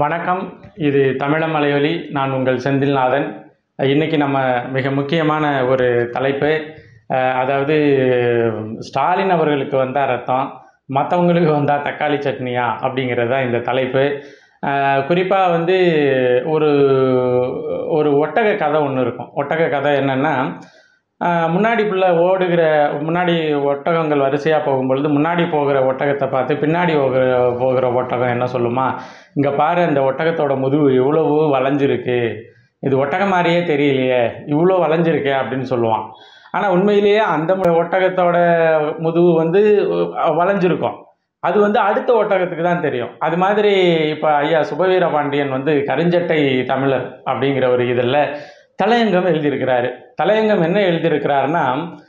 வணக்கம் இது தமிழ மலையொலி நான் உங்கள் செந்தில்நாதன் இன்னைக்கு நம்ம மிக முக்கியமான ஒரு தலைப்பு அஹ், அதாவது ஸ்டாலின் அவர்களுக்கு வந்தால் ரத்தம் மற்றவங்களுக்கு வந்தால் தக்காளி சட்னியா அப்படிங்கிறது தான் இந்த தலைப்பு குறிப்பாக வந்து ஒரு ஒரு ஒட்டக கதை ஒன்று இருக்கும் ஒட்டக கதை என்னென்னா ஆஹ் முன்னாடி ஃபுல்லாக ஓடுகிற முன்னாடி ஒட்டகங்கள் வரிசையாக போகும்பொழுது முன்னாடி போகிற ஒட்டகத்தை பார்த்து பின்னாடி போகிற போகிற ஒட்டகம் என்ன சொல்லுமா இங்கே பாரு இந்த ஒட்டகத்தோட முதுகு இவ்வளவு வளைஞ்சிருக்கு இது ஒட்டகம் மாதிரியே தெரியலையே இவ்வளோ வளைஞ்சிருக்கே அப்படின்னு சொல்லுவான் ஆனால் உண்மையிலேயே அந்த மு- ஒட்டகத்தோட முதுகு வந்து அஹ், வளைஞ்சிருக்கும் அது வந்து அடுத்த ஒட்டகத்துக்கு தான் தெரியும் அது மாதிரி இப்போ ஐயா சுபவீர பாண்டியன் வந்து கருஞ்சட்டை தமிழர் அப்படிங்கிற ஒரு இதில் தலையங்கம் எழுதியிருக்கிறாரு தலையங்கம் என்ன எழுதியிருக்கிறாருன்னா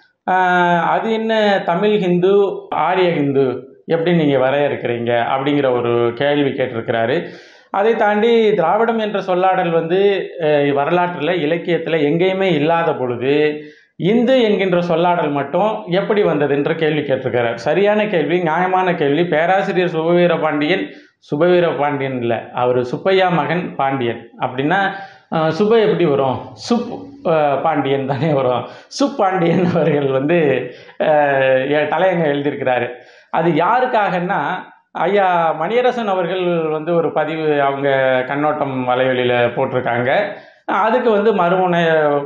ஆஹ், அது என்ன தமிழ் ஹிந்து ஆரிய ஹிந்து எப்படி நீங்கள் வரையறுக்கிறீங்க அப்படிங்கிற ஒரு கேள்வி கேட்டிருக்கிறாரு அதை தாண்டி திராவிடம் என்ற சொல்லாடல் வந்து வரலாற்றில் இலக்கியத்தில் எங்கேயுமே இல்லாத பொழுது இந்து என்கின்ற சொல்லாடல் மட்டும் எப்படி வந்தது என்ற கேள்வி கேட்டிருக்கிறார் சரியான கேள்வி நியாயமான கேள்வி பேராசிரியர் சுபவீர பாண்டியன் சுபவீர பாண்டியன் இல்லை அவர் சுப்பையா மகன் பாண்டியன் அப்படின்னா அஹ், சுப எப்படி வரும் சுப் அஹ், பாண்டியன் தானே வரும் சுப் பாண்டியன் அவர்கள் வந்து அஹ், எ- தலையங்க எழுதியிருக்கிறாரு அது யாருக்காகன்னா ஐயா மணியரசன் அவர்கள் வந்து ஒரு பதிவு அவங்க கண்ணோட்டம் வலைவெளியில் போட்டிருக்காங்க அதுக்கு வந்து மறுமுனை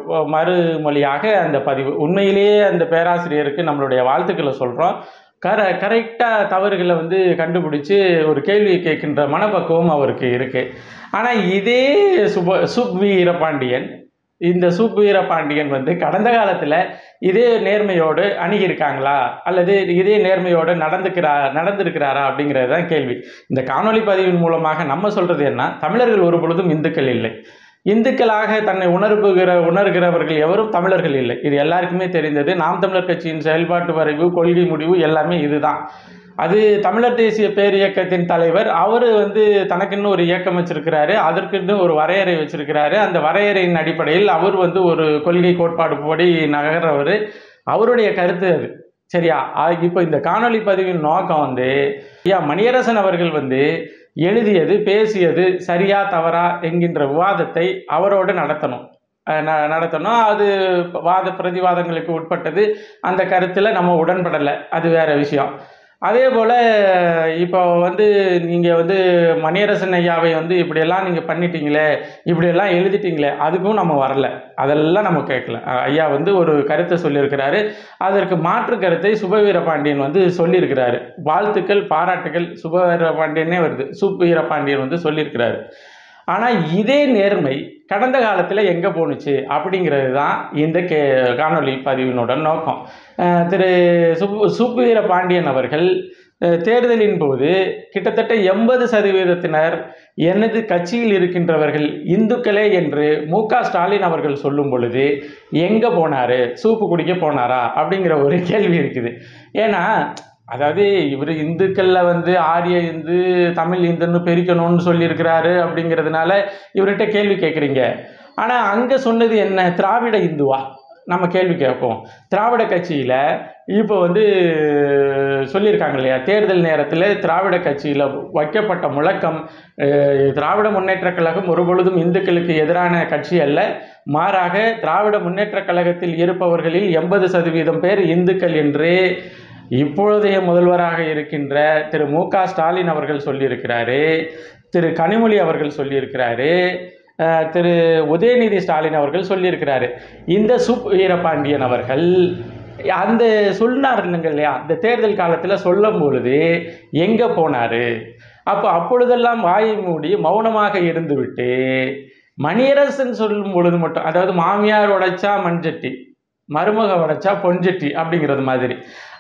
மறுமொழியாக அந்த பதிவு உண்மையிலேயே அந்த பேராசிரியருக்கு நம்மளுடைய வாழ்த்துக்களை சொல்கிறோம் கர கரெக்டாக தவறுகளை வந்து கண்டுபிடிச்சி ஒரு கேள்வி கேட்கின்ற மனப்பக்குவம் அவருக்கு இருக்குது ஆனால் இதே சுப சுப் வீரபாண்டியன் இந்த சுப் வீரபாண்டியன் வந்து கடந்த காலத்தில் இதே நேர்மையோடு அணுகியிருக்காங்களா அல்லது இதே நேர்மையோடு நடந்துக்கிறா நடந்திருக்கிறாரா அப்படிங்கிறது தான் கேள்வி இந்த காணொளி பதிவின் மூலமாக நம்ம சொல்கிறது என்ன தமிழர்கள் ஒரு பொழுதும் இந்துக்கள் இல்லை இந்துக்களாக தன்னை உணர்வுகிற உணர்கிறவர்கள் எவரும் தமிழர்கள் இல்லை இது எல்லாருக்குமே தெரிந்தது நாம் தமிழர் கட்சியின் செயல்பாட்டு வரைவு கொள்கை முடிவு எல்லாமே இதுதான் அது தமிழர் தேசிய பேரியக்கத்தின் தலைவர் அவர் வந்து தனக்குன்னு ஒரு இயக்கம் வச்சிருக்கிறாரு அதற்குன்னு ஒரு வரையறை வச்சிருக்கிறாரு அந்த வரையறையின் அடிப்படையில் அவர் வந்து ஒரு கொள்கை கோட்பாடு படி நகர்றவர் அவருடைய கருத்து அது சரியா ஆ- இப்போ இந்த காணொளி பதிவின் நோக்கம் வந்து ஐயா மணியரசன் அவர்கள் வந்து எழுதியது பேசியது சரியா தவறா என்கின்ற விவாதத்தை அவரோடு நடத்தணும் அஹ் ந- நடத்தணும் அது வாத பிரதிவாதங்களுக்கு உட்பட்டது அந்த கருத்தில் நம்ம உடன்படலை அது வேற விஷயம் அதே போல் இப்போ வந்து நீங்கள் வந்து மணியரசன் ஐயாவை வந்து இப்படியெல்லாம் நீங்கள் பண்ணிட்டீங்களே இப்படியெல்லாம் எழுதிட்டீங்களே அதுக்கும் நம்ம வரல அதெல்லாம் நம்ம கேட்கல அஹ் ஐயா வந்து ஒரு கருத்தை சொல்லியிருக்கிறாரு அதற்கு மாற்று கருத்தை சுபவீர பாண்டியன் வந்து சொல்லியிருக்கிறாரு வாழ்த்துக்கள் பாராட்டுகள் சுபவீர பாண்டியனே வருது சுப்பீர பாண்டியன் வந்து சொல்லியிருக்கிறாரு ஆனால் இதே நேர்மை கடந்த காலத்தில் எங்கே போணுச்சு அப்படிங்கிறது தான் இந்த கே காணொளி பதிவினோட நோக்கம் அஹ் திரு சுப்பு சுப்பீர பாண்டியன் அவர்கள் அஹ் தேர்தலின் போது கிட்டத்தட்ட எண்பது சதவீதத்தினர் எனது கட்சியில் இருக்கின்றவர்கள் இந்துக்களே என்று மு க ஸ்டாலின் அவர்கள் சொல்லும் பொழுது எங்கே போனார் சூப்பு குடிக்க போனாரா அப்படிங்கிற ஒரு கேள்வி இருக்குது ஏன்னா அதாவது இவர் இந்துக்களில் வந்து ஆரிய இந்து தமிழ் இந்துன்னு பிரிக்கணும்னு சொல்லியிருக்கிறாரு அப்படிங்கிறதுனால இவர்கிட்ட கேள்வி கேட்குறீங்க ஆனால் அங்கே சொன்னது என்ன திராவிட இந்துவா நம்ம கேள்வி கேட்போம் திராவிட கட்சியில் இப்போ வந்து சொல்லியிருக்காங்க இல்லையா தேர்தல் நேரத்தில் திராவிட கட்சியில் வைக்கப்பட்ட முழக்கம் அஹ், திராவிட முன்னேற்றக் கழகம் ஒருபொழுதும் இந்துக்களுக்கு எதிரான கட்சி அல்ல மாறாக திராவிட முன்னேற்றக் கழகத்தில் இருப்பவர்களில் எண்பது சதவீதம் பேர் இந்துக்கள் என்று இப்பொழுதைய முதல்வராக இருக்கின்ற திரு மு க ஸ்டாலின் அவர்கள் சொல்லியிருக்கிறாரு திரு கனிமொழி அவர்கள் சொல்லியிருக்கிறாரு அஹ், திரு உதயநிதி ஸ்டாலின் அவர்கள் சொல்லியிருக்கிறாரு இந்த சுப் வீரபாண்டியன் அவர்கள் அந்த சொன்னார் இல்லைங்க இல்லையா இந்த தேர்தல் காலத்தில் சொல்லும் பொழுது எங்கே போனார் அப்போ அப்பொழுதெல்லாம் வாயை மூடி மௌனமாக இருந்துவிட்டு மணியரசன் சொல்லும் பொழுது மட்டும் அதாவது மாமியார் உடைச்சா மண்சட்டி மருமக உடைச்சா பொன்சட்டி அப்படிங்கிறது மாதிரி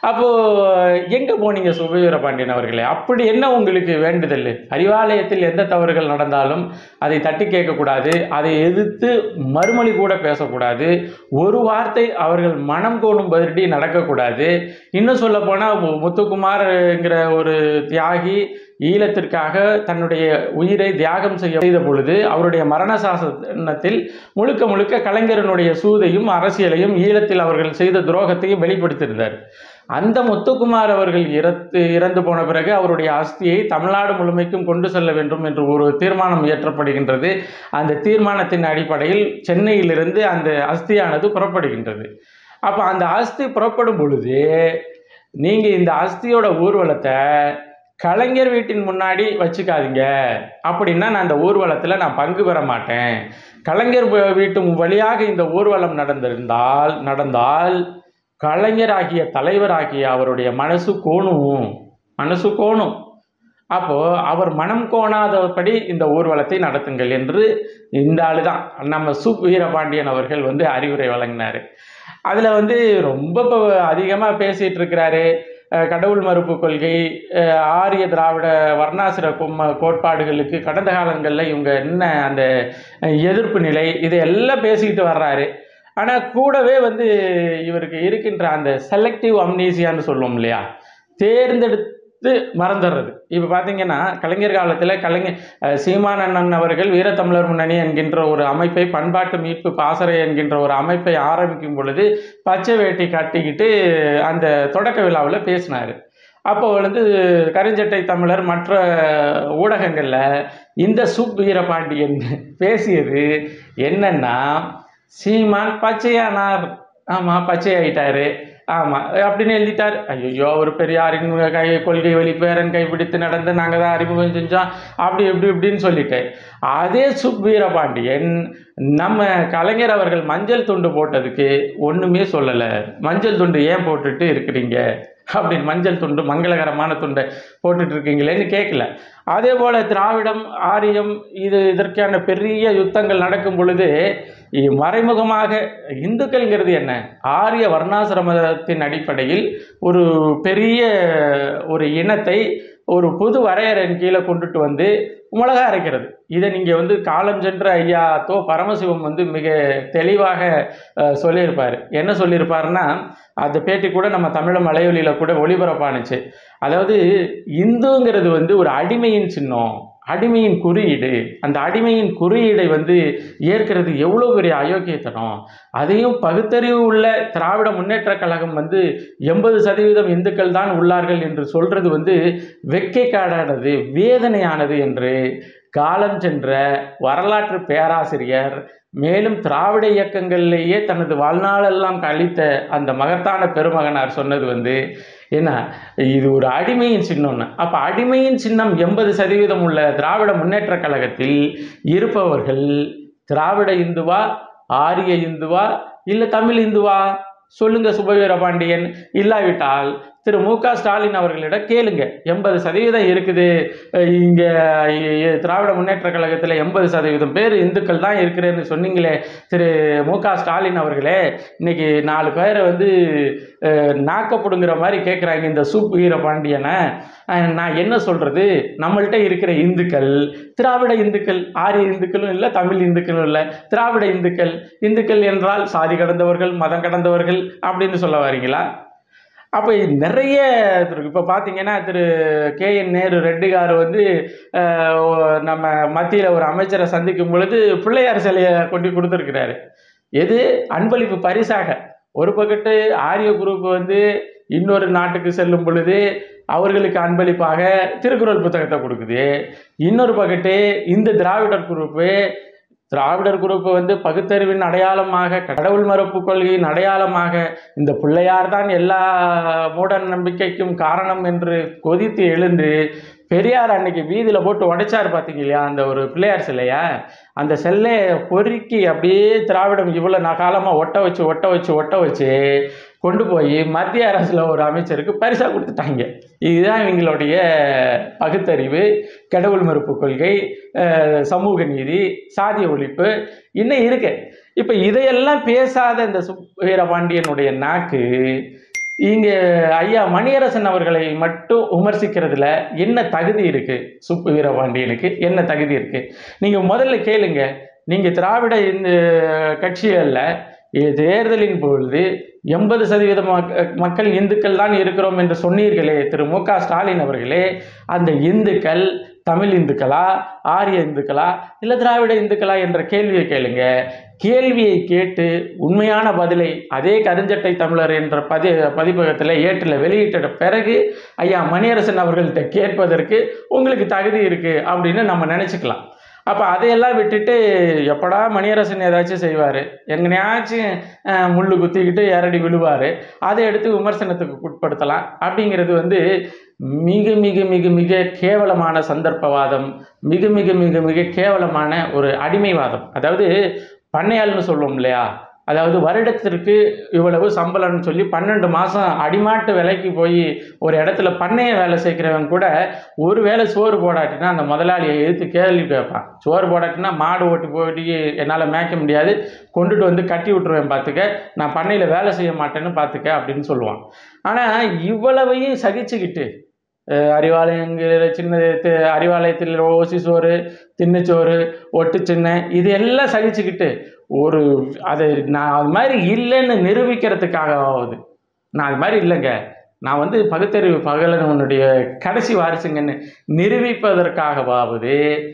அப்போது எங்கே போனீங்க சுபவீர பாண்டியன் அவர்களே அப்படி என்ன உங்களுக்கு வேண்டுதல் அறிவாலயத்தில் எந்த தவறுகள் நடந்தாலும் அதை தட்டி கேட்கக்கூடாது அதை எதிர்த்து மறுமொழி கூட பேசக்கூடாது ஒரு வார்த்தை அவர்கள் மனம் கோணும்படி நடக்கக்கூடாது இன்னும் சொல்ல போனால் முத்துக்குமார்ங்கிற ஒரு தியாகி ஈழத்திற்காக தன்னுடைய உயிரை தியாகம் செய்ய செய்த பொழுது அவருடைய மரண சாசனத்தில் முழுக்க முழுக்க கலைஞரனுடைய சூதையும் அரசியலையும் ஈழத்தில் அவர்கள் செய்த துரோகத்தையும் வெளிப்படுத்தியிருந்தார் அந்த முத்துக்குமார் அவர்கள் இறத்து இறந்து போன பிறகு அவருடைய அஸ்தியை தமிழ்நாடு முழுமைக்கும் கொண்டு செல்ல வேண்டும் என்று ஒரு தீர்மானம் இயற்றப்படுகின்றது அந்த தீர்மானத்தின் அடிப்படையில் சென்னையிலிருந்து அந்த அஸ்தியானது புறப்படுகின்றது அப்போ அந்த அஸ்தி புறப்படும் பொழுது நீங்கள் இந்த அஸ்தியோட ஊர்வலத்தை கலைஞர் வீட்டின் முன்னாடி வச்சுக்காதீங்க அப்படின்னா நான் அந்த ஊர்வலத்தில் நான் பங்கு பெற மாட்டேன் கலைஞர் வீ- வீட்டு வழியாக இந்த ஊர்வலம் நடந்திருந்தால் நடந்தால் கலைஞராகிய தலைவராகிய அவருடைய மனசு கோணும் மனசு கோணும் அப்போ அவர் மனம் கோணாதபடி இந்த ஊர்வலத்தை நடத்துங்கள் என்று இந்த ஆளு தான் நம்ம சு வீரபாண்டியன் அவர்கள் வந்து அறிவுரை வழங்கினார் அதில் வந்து ரொம்ப இப்போ அதிகமாக பேசிகிட்டு இருக்கிறாரு அஹ் கடவுள் மறுப்பு கொள்கை அஹ் ஆரிய திராவிட வர்ணாசிர கும்ம கோட்பாடுகளுக்கு கடந்த காலங்களில் இவங்க என்ன அந்த அஹ் எதிர்ப்பு நிலை இதையெல்லாம் பேசிக்கிட்டு வர்றாரு ஆனால் கூடவே வந்து இவருக்கு இருக்கின்ற அந்த செலக்டிவ் அம்னீசியான்னு சொல்லுவோம் இல்லையா தேர்ந்தெடுத்து மறந்துடுறது இப்போ பார்த்தீங்கன்னா கலைஞர் காலத்தில் கலைஞர் அஹ் சீமான் அண்ணன் அவர்கள் வீரத்தமிழர் முன்னணி என்கின்ற ஒரு அமைப்பை பண்பாட்டு மீட்பு பாசறை என்கின்ற ஒரு அமைப்பை ஆரம்பிக்கும் பொழுது பச்சை வேட்டி கட்டிக்கிட்டு அந்த தொடக்க விழாவில் பேசினார் அப்போ வந்து கருஞ்சட்டை தமிழர் மற்ற ஊடகங்களில் இந்த சுப் வீரபாண்டியன் பேசியது என்னன்னா சீமான் பச்சையானார் ஆமாம் பச்சையாயிட்டாரு ஆமாம் அப்படின்னு எழுதிட்டார் ஐயோ ஒரு பெரியாரின் கை கொள்கை வழி பேரன் கைப்பிடித்து நடந்து நாங்கள் தான் அறிமுகம் செஞ்சோம் அப்படி இப்படி இப்படின்னு சொல்லிட்டு அதே சுப் வீரபாண்டியன் நம்ம கலைஞர் அவர்கள் மஞ்சள் துண்டு போட்டதுக்கு ஒன்றுமே சொல்லலை மஞ்சள் துண்டு ஏன் போட்டுட்டு இருக்கிறீங்க அப்படின்னு மஞ்சள் துண்டு மங்களகரமான துண்டை போட்டுட்டு இருக்கீங்களேன்னு கேட்கல அதே போல் திராவிடம் ஆரியம் இது இதற்கான பெரிய யுத்தங்கள் நடக்கும் பொழுது இ- மறைமுகமாக இந்துக்கள்ங்கிறது என்ன ஆரிய வர்ணாசிரமத்தின் அடிப்படையில் ஒரு பெரிய ஒரு இனத்தை ஒரு புது வரையறையின் கீழே கொண்டுட்டு வந்து மிளகா அரைக்கிறது இதை நீங்கள் வந்து காலம் சென்ற ஐயா தோ பரமசிவம் வந்து மிக தெளிவாக அஹ், சொல்லியிருப்பார் என்ன சொல்லியிருப்பாருன்னா அந்த பேட்டி கூட நம்ம தமிழ் மலையொலியில் கூட ஒளிபரப்பானுச்சு அதாவது இந்துங்கிறது வந்து ஒரு அடிமையின் சின்னம் அடிமையின் குறியீடு அந்த அடிமையின் குறியீடை வந்து ஏற்கிறது எவ்வளோ பெரிய அயோக்கியத்தனம் அதையும் பகுத்தறிவு உள்ள திராவிட முன்னேற்றக் கழகம் வந்து எண்பது சதவீதம் இந்துக்கள் தான் உள்ளார்கள் என்று சொல்றது வந்து வெட்கைக்காடானது வேதனையானது என்று காலம் சென்ற வரலாற்று பேராசிரியர் மேலும் திராவிட இயக்கங்களிலேயே தனது வாழ்நாளெல்லாம் கழித்த அந்த மகத்தான பெருமகனார் சொன்னது வந்து என்ன இது ஒரு அடிமையின் சின்னம்னு அப்போ அடிமையின் சின்னம் எண்பது சதவீதம் உள்ள திராவிட முன்னேற்றக் கழகத்தில் இருப்பவர்கள் திராவிட இந்துவா ஆரிய இந்துவா இல்லை தமிழ் இந்துவா சொல்லுங்க சுபவீர பாண்டியன் இல்லாவிட்டால் திரு மு க ஸ்டாலின் அவர்களிடம் கேளுங்க எண்பது சதவீதம் இருக்குது அஹ் இங்க இ- திராவிட முன்னேற்ற கழகத்தில் எண்பது சதவீதம் பேர் இந்துக்கள் தான் இருக்கிறேன்னு சொன்னீங்களே திரு மு க ஸ்டாலின் அவர்களே இன்னைக்கு நாலு பேரை வந்து அஹ், நாக்கப்படுங்கிற மாதிரி கேட்குறாங்க இந்த சூப் வீர பாண்டியனை அஹ், நான் என்ன சொல்றது நம்மள்ட்ட இருக்கிற இந்துக்கள் திராவிட இந்துக்கள் ஆரிய இந்துக்களும் இல்லை தமிழ் இந்துக்களும் இல்லை திராவிட இந்துக்கள் இந்துக்கள் என்றால் சாதி கடந்தவர்கள் மதம் கடந்தவர்கள் அப்படின்னு சொல்ல வரீங்களா அப்போ நிறைய இப்போ பார்த்தீங்கன்னா திரு கே என் நேரு ரெட்டிகார் வந்து அஹ், ஒ- நம்ம மத்தியில் ஒரு அமைச்சரை சந்திக்கும் பொழுது பிள்ளையார் சிலையை கொண்டு கொடுத்துருக்கிறாரு எது அன்பளிப்பு பரிசாக ஒரு பக்கத்து ஆரிய குரூப் வந்து இன்னொரு நாட்டுக்கு செல்லும் பொழுது அவர்களுக்கு அன்பளிப்பாக திருக்குறள் புத்தகத்தை கொடுக்குது இன்னொரு பக்கத்து இந்த திராவிடர் குரூப்பு திராவிடர் குரூப் வந்து பகுத்தறிவின் அடையாளமாக கடவுள் மறுப்பு கொள்கையின் அடையாளமாக இந்த பிள்ளையார் தான் எல்லா மூட நம்பிக்கைக்கும் காரணம் என்று கொதித்து எழுந்து பெரியார் அன்னைக்கு வீதியில் போட்டு உடைச்சார் பார்த்தீங்க இல்லையா அந்த ஒரு பிள்ளையார் சிலையை அந்த செல்லையை பொறுக்கி அப்படியே திராவிடம் இவ்வளோ காலமாக ஒட்ட வச்சு ஒட்ட வச்சு ஒட்ட வச்சு கொண்டு போய் மத்திய அரசில் ஒரு அமைச்சருக்கு பரிசாக கொடுத்துட்டாங்க இதுதான் இவங்களுடைய பகுத்தறிவு கடவுள் மறுப்பு கொள்கை அஹ், சமூக நீதி சாதிய ஒழிப்பு இன்னும் இருக்கு இப்போ இதையெல்லாம் பேசாத இந்த சு வீரபாண்டியனுடைய நாக்கு இங்கே ஐயா மணியரசன் அவர்களை மட்டும் விமர்சிக்கிறதுல என்ன தகுதி இருக்கு சுப்பு வீரபாண்டியனுக்கு என்ன தகுதி இருக்கு நீங்க முதல்ல கேளுங்க நீங்க திராவிட இந்த கட்சிகளில் தேர்தலின் பொழுது எண்பது சதவீத மக்- மக்கள் இந்துக்கள் தான் இருக்கிறோம் என்று சொன்னீர்களே திரு மு க ஸ்டாலின் அவர்களே அந்த இந்துக்கள் தமிழ் இந்துக்களா ஆரிய இந்துக்களா இல்லை திராவிட இந்துக்களா என்ற கேள்வியை கேளுங்க கேள்வியை கேட்டு உண்மையான பதிலை அதே கருஞ்சட்டை தமிழர் என்ற பதி பதிப்பகத்தில் ஏட்டில் வெளியிட்ட பிறகு ஐயா மணியரசன் அவர்கள்ட்ட கேட்பதற்கு உங்களுக்கு தகுதி இருக்குது அப்படின்னு நம்ம நினச்சிக்கலாம் அப்போ அதையெல்லாம் விட்டுட்டு எப்படா மணியரசன் ஏதாச்சும் செய்வார் எங்கனையாச்சும் அஹ், முள்ளு குத்திக்கிட்டு இரடி விழுவார் அதை எடுத்து விமர்சனத்துக்கு உட்படுத்தலாம் அப்படிங்கிறது வந்து மிக மிக மிக மிக கேவலமான சந்தர்ப்பவாதம் மிக மிக மிக மிக கேவலமான ஒரு அடிமைவாதம் அதாவது பண்ணையாள்னு சொல்லுவோம் இல்லையா அதாவது வருடத்திற்கு இவ்வளவு சம்பளம்னு சொல்லி பன்னெண்டு மாதம் அடிமாட்டு விலைக்கு போய் ஒரு இடத்துல பண்ணைய வேலை செய்கிறவன் கூட ஒரு வேளை சோறு போடாட்டினா அந்த முதலாளியை எதிர்த்து கேள்வி கேட்பான் சோறு போடாட்டினா மாடு ஓட்டி போட்டி என்னால் மேய்க்க முடியாது கொண்டுட்டு வந்து கட்டி விட்டுருவேன் பார்த்துக்க நான் பண்ணையில் வேலை செய்ய மாட்டேன்னு பார்த்துக்க அப்படின்னு சொல்லுவான் ஆனால் இவ்வளவையும் சகிச்சுக்கிட்டு அஹ் அறிவாலயங்கிற சின்ன தி- அறிவாலயத்தில் ஓசி சோறு தின்னுச்சோறு ஒட்டு சின்ன இது எல்லாம் சகிச்சுக்கிட்டு ஒரு அது நான் அது மாதிரி இல்லைன்னு நிரூபிக்கிறதுக்காகவாவது நான் அது மாதிரி இல்லைங்க நான் வந்து பகுத்தறிவு பகலனுடைய கடைசி வாரிசுங்கன்னு நிரூபிப்பதற்காகவாவது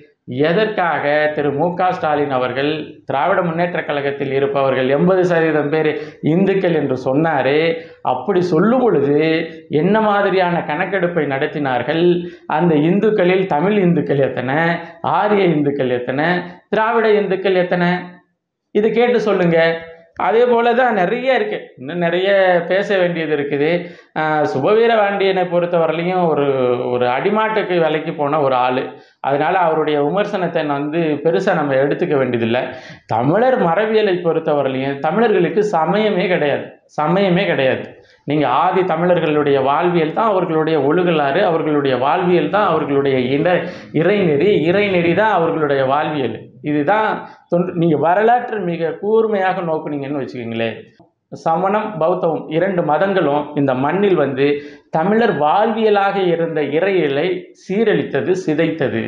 எதற்காக திரு மு க ஸ்டாலின் அவர்கள் திராவிட முன்னேற்றக் கழகத்தில் இருப்பவர்கள் எண்பது சதவீதம் பேர் இந்துக்கள் என்று சொன்னாரே அப்படி சொல்லும் பொழுது என்ன மாதிரியான கணக்கெடுப்பை நடத்தினார்கள் அந்த இந்துக்களில் தமிழ் இந்துக்கள் எத்தனை ஆரிய இந்துக்கள் எத்தனை திராவிட இந்துக்கள் எத்தனை இது கேட்டு சொல்லுங்க அதே போல தான் நிறைய இருக்கு இன்னும் நிறைய பேச வேண்டியது இருக்குது ஆஹ் சுபவீர பாண்டியனை பொறுத்தவரையிலையும் ஒரு ஒரு அடிமாட்டுக்கு விலைக்கு போன ஒரு ஆள் அதனால அவருடைய விமர்சனத்தை நான் வந்து பெருசாக நம்ம எடுத்துக்க வேண்டியதில்லை தமிழர் மரபியலை பொறுத்தவரையிலையும் தமிழர்களுக்கு சமயமே கிடையாது சமயமே கிடையாது நீங்கள் ஆதி தமிழர்களுடைய வாழ்வியல் தான் அவர்களுடைய ஒழுகலாறு அவர்களுடைய வாழ்வியல் தான் அவர்களுடைய இட இறைநெறி இறைநெறி தான் அவர்களுடைய வாழ்வியல் இதுதான் தொன்று நீங்கள் வரலாற்று மிக கூர்மையாக நோக்குனீங்கன்னு வச்சுக்கோங்களேன் சமணம் பௌத்தம் இரண்டு மதங்களும் இந்த மண்ணில் வந்து தமிழர் வாழ்வியலாக இருந்த இறையியலை சீரழித்தது சிதைத்தது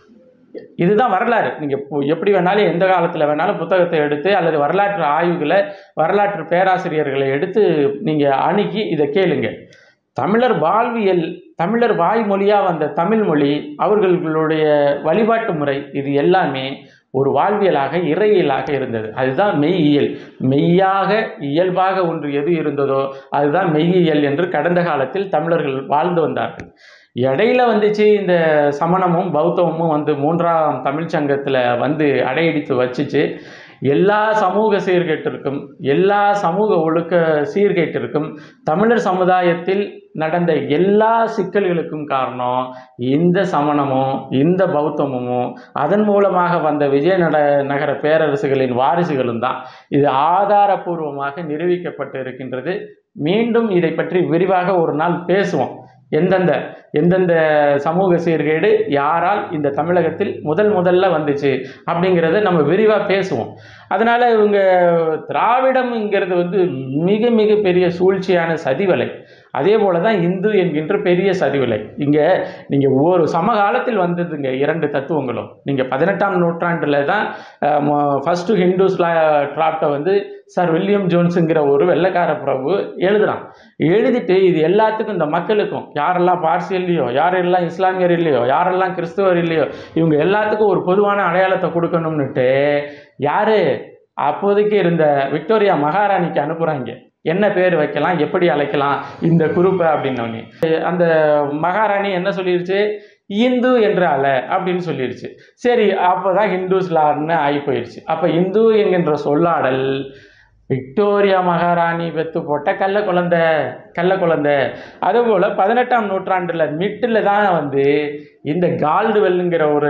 இதுதான் வரலாறு நீங்கள் எப்படி வேணாலும் எந்த காலத்தில் வேணாலும் புத்தகத்தை எடுத்து அல்லது வரலாற்று ஆய்வுகளை வரலாற்று பேராசிரியர்களை எடுத்து நீங்கள் அணுகி இதை கேளுங்க தமிழர் வாழ்வியல் தமிழர் வாய்மொழியாக வந்த தமிழ் மொழி அவர்களுடைய வழிபாட்டு முறை இது எல்லாமே ஒரு வாழ்வியலாக இறையியலாக இருந்தது அதுதான் மெய்யியல் மெய்யாக இயல்பாக ஒன்று எது இருந்ததோ அதுதான் மெய்யியல் என்று கடந்த காலத்தில் தமிழர்கள் வாழ்ந்து வந்தார்கள் இடையில வந்துச்சு இந்த சமணமும் பௌத்தமும் வந்து மூன்றாம் தமிழ்ச் சங்கத்தில் வந்து அடையடித்து வச்சுச்சு எல்லா சமூக சீர்கேட்டிற்கும் எல்லா சமூக ஒழுக்க சீர்கேட்டிற்கும் தமிழர் சமுதாயத்தில் நடந்த எல்லா சிக்கல்களுக்கும் காரணம் இந்த சமணமும் இந்த பௌத்தமும் அதன் மூலமாக வந்த விஜயநட நகர பேரரசுகளின் வாரிசுகளும் தான் இது ஆதாரபூர்வமாக நிரூபிக்கப்பட்டு இருக்கின்றது மீண்டும் இதை பற்றி விரிவாக ஒரு நாள் பேசுவோம் எந்தெந்த எந்தெந்த சமூக சீர்கேடு யாரால் இந்த தமிழகத்தில் முதல் முதல்ல வந்துச்சு அப்படிங்கிறத நம்ம விரிவாக பேசுவோம் அதனால் இவங்க திராவிடம்ங்கிறது வந்து மிக மிக பெரிய சூழ்ச்சியான சதிவலை அதே போல தான் இந்து என்கின்ற பெரிய சதிவலை இங்கே நீங்கள் ஒரு சமகாலத்தில் வந்ததுங்க இரண்டு தத்துவங்களும் நீங்கள் பதினெட்டாம் நூற்றாண்டில் தான் ஃபஸ்ட்டு ஹிந்துஸ் டிராப்டை வந்து சார் வில்லியம் ஜோன்ஸுங்கிற ஒரு வெள்ளைக்கார பிரபு எழுதுறான் எழுதிட்டு இது எல்லாத்துக்கும் இந்த மக்களுக்கும் யாரெல்லாம் பார்சி இல்லையோ யாரெல்லாம் இஸ்லாமியர் இல்லையோ யாரெல்லாம் கிறிஸ்துவர் இல்லையோ இவங்க எல்லாத்துக்கும் ஒரு பொதுவான அடையாளத்தை கொடுக்கணும்னுட்டு யாரு அப்போதைக்கு இருந்த விக்டோரியா மகாராணிக்கு அனுப்புகிறாங்க என்ன பேர் வைக்கலாம் எப்படி அழைக்கலாம் இந்த குரூப்பை அப்படின்னோடனே அந்த மகாராணி என்ன சொல்லிருச்சு இந்து என்ற அல அப்படின்னு சொல்லிருச்சு சரி அப்போ தான் ஹிந்துஸ்லான்னு ஆகி போயிடுச்சு அப்போ இந்து என்கின்ற சொல்லாடல் விக்டோரியா மகாராணி பெத்து போட்ட கள்ள குழந்தை கள்ள குழந்தை அதுபோல் பதினெட்டாம் நூற்றாண்டில் மிட்டில் தான் வந்து இந்த கால்டுவெல்லுங்கிற ஒரு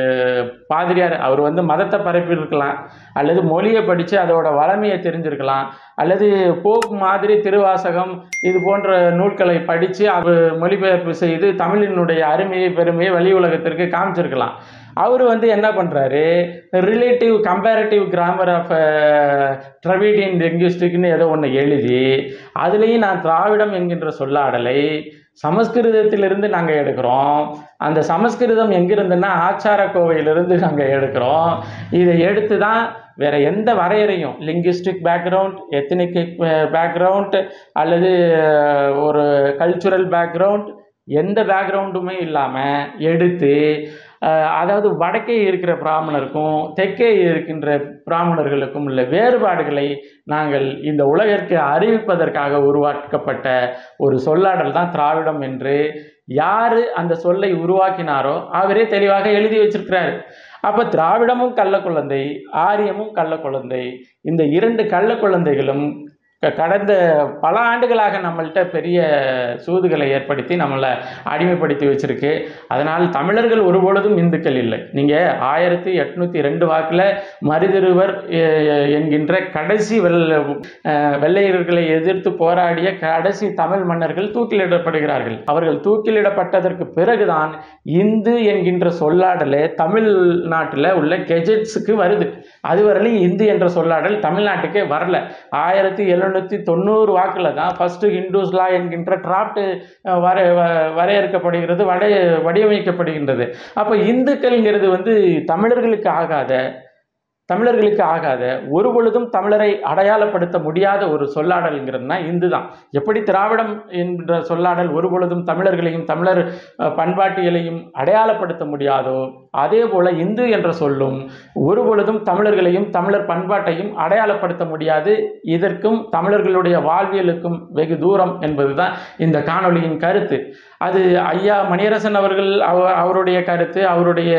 பாதிரியார் அவர் வந்து மதத்தை பரப்பியிருக்கலாம் அல்லது மொழியை படித்து அதோட வளமையை தெரிஞ்சிருக்கலாம் அல்லது போக் மாதிரி திருவாசகம் இது போன்ற நூல்களை படித்து அவர் மொழிபெயர்ப்பு செய்து தமிழினுடைய அருமையை பெருமையை வெளி உலகத்திற்கு காமிச்சிருக்கலாம் அவர் வந்து என்ன பண்ணுறாரு relative comparative grammar of Dravidian லிங்குஸ்டிக்னு ஏதோ ஒன்று எழுதி அதுலேயும் நான் திராவிடம் என்கின்ற சொல்லாடலை சமஸ்கிருதத்திலிருந்து நாங்கள் எடுக்கிறோம் அந்த சமஸ்கிருதம் எங்கிருந்துன்னா ஆச்சார கோவையிலிருந்து நாங்கள் எடுக்கிறோம் இதை எடுத்து தான் வேற எந்த வரையறையும் லிங்குஸ்டிக் பேக்ரவுண்ட் எத்தனிக் பேக்ரவுண்ட் அல்லது ஒரு கல்ச்சுரல் பேக்ரவுண்ட் எந்த பேக்ரவுண்டுமே இல்லாமல் எடுத்து அஹ், அதாவது வடக்கே இருக்கிற பிராமணருக்கும் தெற்கே இருக்கின்ற பிராமணர்களுக்கும் உள்ள வேறுபாடுகளை நாங்கள் இந்த உலகிற்கு அறிவிப்பதற்காக உருவாக்கப்பட்ட ஒரு சொல்லாடல் தான் திராவிடம் என்று யார் அந்த சொல்லை உருவாக்கினாரோ அவரே தெளிவாக எழுதி வச்சிருக்கிறாரு அப்போ திராவிடமும் கள்ள குழந்தை ஆரியமும் கள்ள குழந்தை இந்த இரண்டு கள்ள குழந்தைகளும் க- கடந்த பல ஆண்டுகளாக நம்மள்கிட்ட பெரிய சூதுகளை ஏற்படுத்தி நம்மளை அடிமைப்படுத்தி வச்சிருக்கு அதனால் தமிழர்கள் ஒருபொழுதும் இந்துக்கள் இல்லை நீங்கள் ஆயிரத்தி எட்நூற்றி ரெண்டு வாக்கில் மருதிருவர் எ- என்கின்ற கடைசி வெள் அஹ், வெள்ளையர்களை எதிர்த்து போராடிய கடைசி தமிழ் மன்னர்கள் தூக்கிலிடப்படுகிறார்கள் அவர்கள் தூக்கிலிடப்பட்டதற்கு பிறகுதான் இந்து என்கின்ற சொல்லாடலே தமிழ்நாட்டில் உள்ள கெஜெட்ஸுக்கு வருது அதுவரையிலும் இந்து என்ற சொல்லாடல் தமிழ்நாட்டுக்கே வரல ஆயிரத்தி எழுநூற்றி தொண்ணூறு வாக்கில் தான் ஃபஸ்ட்டு ஹிந்துஸ் லா என்கின்ற டிராப்ட் வர வ- வரையறுக்கப்படுகிறது வடை வடிவமைக்கப்படுகின்றது அப்போ இந்துக்கள்ங்கிறது வந்து தமிழர்களுக்கு ஆகாத தமிழர்களுக்கு ஆகாத ஒரு பொழுதும் தமிழரை அடையாளப்படுத்த முடியாத ஒரு சொல்லாடல்ங்கிறதுனா இந்து தான் எப்படி திராவிடம் என்ற சொல்லாடல் ஒரு பொழுதும் தமிழர்களையும் தமிழர் அஹ், பண்பாட்டியலையும் அடையாளப்படுத்த முடியாதோ அதே போல இந்து என்ற சொல்லும் ஒரு பொழுதும் தமிழர்களையும் தமிழர் பண்பாட்டையும் அடையாளப்படுத்த முடியாது இதற்கும் தமிழர்களுடைய வாழ்வியலுக்கும் வெகு தூரம் என்பதுதான் இந்த காணொளியின் கருத்து அது ஐயா மணியரசன் அவர்கள் அவ- அவருடைய கருத்து அவருடைய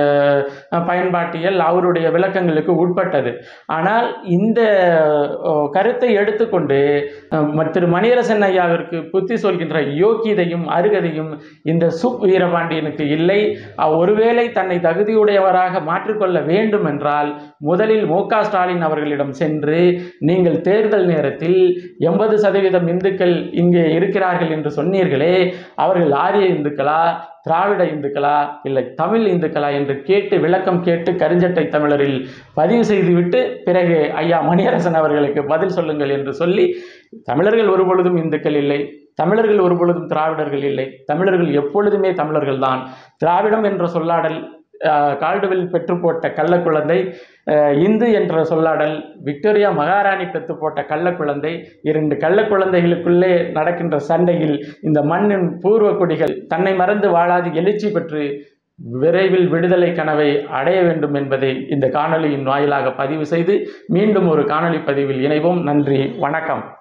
அஹ், பயன்பாட்டியல் அவருடைய விளக்கங்களுக்கு உட்பட்டது ஆனால் இந்த அஹ், கருத்தை எடுத்துக்கொண்டு அஹ், ம- திரு மணியரசன் ஐயாவிற்கு புத்தி சொல்கின்ற யோக்கியதையும் அருகதையும் இந்த சுப் வீரபாண்டியனுக்கு இல்லை அஹ், ஒருவேளை தன்னை தகுதியுடையவராக மாற்றிக்கொள்ள வேண்டும் என்றால் முதலில் மு க ஸ்டாலின் அவர்களிடம் சென்று நீங்கள் தேர்தல் நேரத்தில் எண்பது சதவீதம் இந்துக்கள் இங்கே இருக்கிறார்கள் என்று சொன்னீர்களே அவர்கள் ஆரிய இந்துக்களா திராவிட இந்துக்களா இல்லை தமிழ் இந்துக்களா என்று கேட்டு விளக்கம் கேட்டு கருஞ்சட்டை தமிழரில் பதிவு செய்துவிட்டு பிறகு ஐயா மணியரசன் அவர்களுக்கு பதில் சொல்லுங்கள் என்று சொல்லி தமிழர்கள் ஒரு பொழுதும் இந்துக்கள் இல்லை தமிழர்கள் ஒரு பொழுதும் திராவிடர்கள் இல்லை தமிழர்கள் எப்பொழுதுமே தமிழர்கள் தான் திராவிடம் என்ற சொல்லாடல் அஹ், கால்டுவெல் பெற்று போட்ட கள்ளக்குழந்தை அஹ், இந்து என்ற சொல்லாடல் விக்டோரியா மகாராணி பெற்று போட்ட கள்ளக்குழந்தை இரண்டு கள்ளக்குழந்தைகளுக்குள்ளே நடக்கின்ற சண்டையில் இந்த மண்ணின் பூர்வ குடிகள் தன்னை மறந்து வாழாது எழுச்சி பெற்று விரைவில் விடுதலை கனவை அடைய வேண்டும் என்பதை இந்த காணொளியின் வாயிலாக பதிவு செய்து மீண்டும் ஒரு காணொளி பதிவில் இணைவோம் நன்றி வணக்கம்